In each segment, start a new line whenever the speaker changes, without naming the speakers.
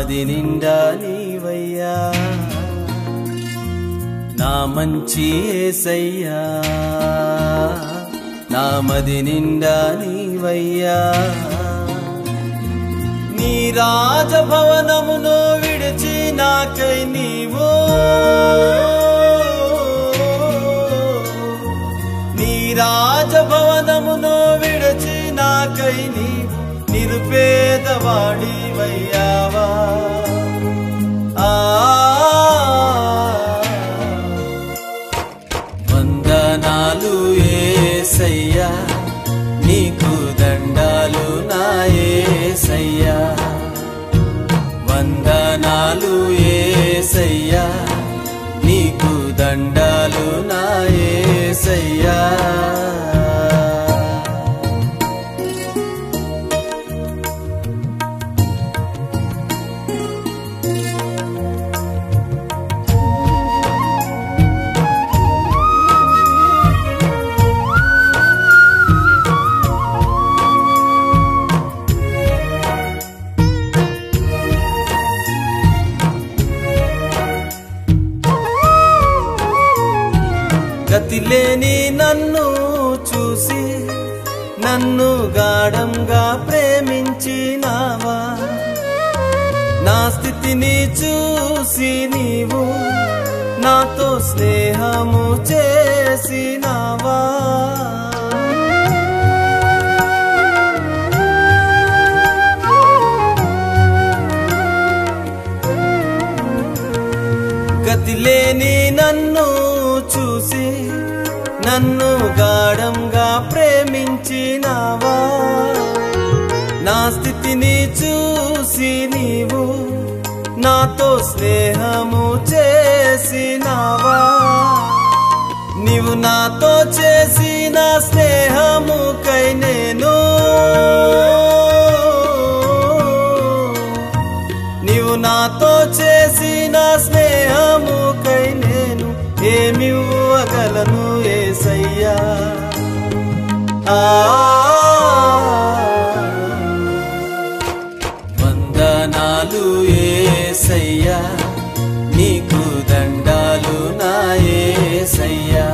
మది నిండా నీవయ్యా నా మంచి ఏసయ్యా నా మది నిండా నీవయ్యా నీ రాజభవనమును విడిచి నాకై నీవు నీ రాజభవనమును విడిచి నాకై నీవు నిరుపేదవాడివయ్యావా ఆ వందనాలు ఏసయ్యా నీకు దండాలు నా ఏసయ్యా వందనాలు ఏసయ్యా నీకు దండాలు నా ఏసయ్యా గతిలేని నన్ను చూసి నన్ను గాఢంగా ప్రేమించినావా నా స్థితిని చూసి నీవు నాతో స్నేహము చేసినావా గతిలేని నన్ను చూసి నన్ను గాఢంగా ప్రేమించినావా నా స్థితిని చూసి నీవు నాతో స్నేహము చేసినావా నీవు నాతో చేసిన స్నేహముకై నేను నీవు నాతో చేసిన స్నేహముకై నేను ఏమివ్వగలను ఏసయ్యా ఆ వందనాలు ఏసయ్యా నీకు దండాలు నా ఏసయ్యా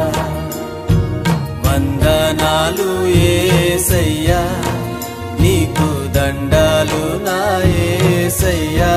వందనాలు ఏసయ్యా నీకు దండాలు నా ఏసయ్యా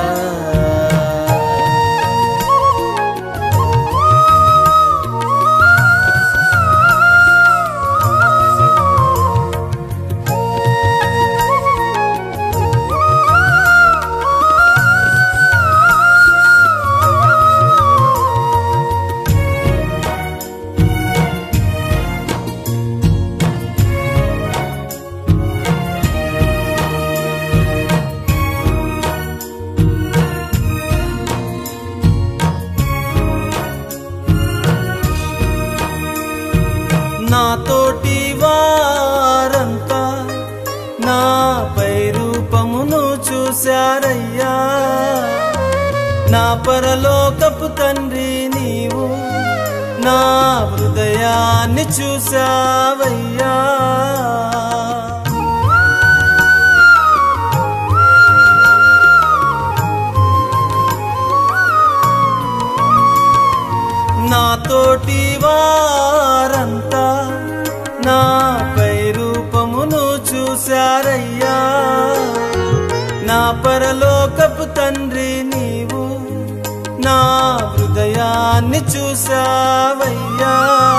నాతోటి వారంతా నాపై రూపమును చూశారయ్యా నా పరలోకపు తండ్రి నీవు నా హృదయాన్ని చూశావయ్యా నాతోటి వారంతా నాపై రూపమును చూశారయ్యా నా పరలోకపు తండ్రి నీవు నా హృదయాన్ని చూశావయ్యా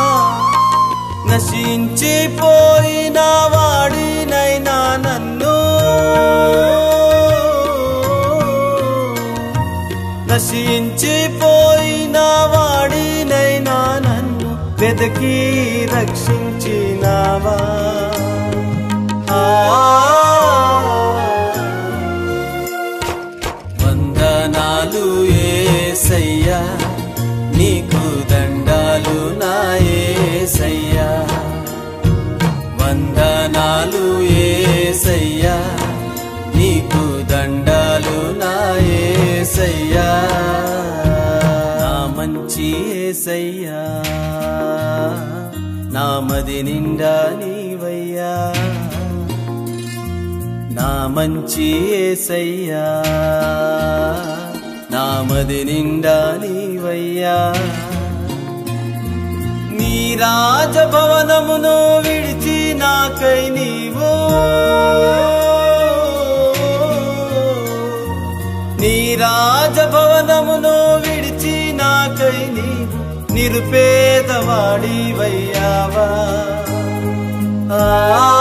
నశించిపోయిన వాడినైనా నన్ను నశించిపోయిన వాడినైనా నన్ను వెదకి రక్షించినావా ఆ వందనాలు ఏసయ్యా నీకు దండాలు నా ఏసయ్యా వందనాలు ఏసయ్యా నీకు దండాలు నా ఏసయ్యా నా మంచి ఏసయ్యా నా మది నిండా నీవయ్యా నా మంచి ఏసయ్యా నా మది నిండా నీవయ్యా నీ రాజభవనమును విడిచి నాకై నీవు నీ రాజభవనమును విడిచి నాకై నీవు నిరుపేదవాడివయ్యావా ఆ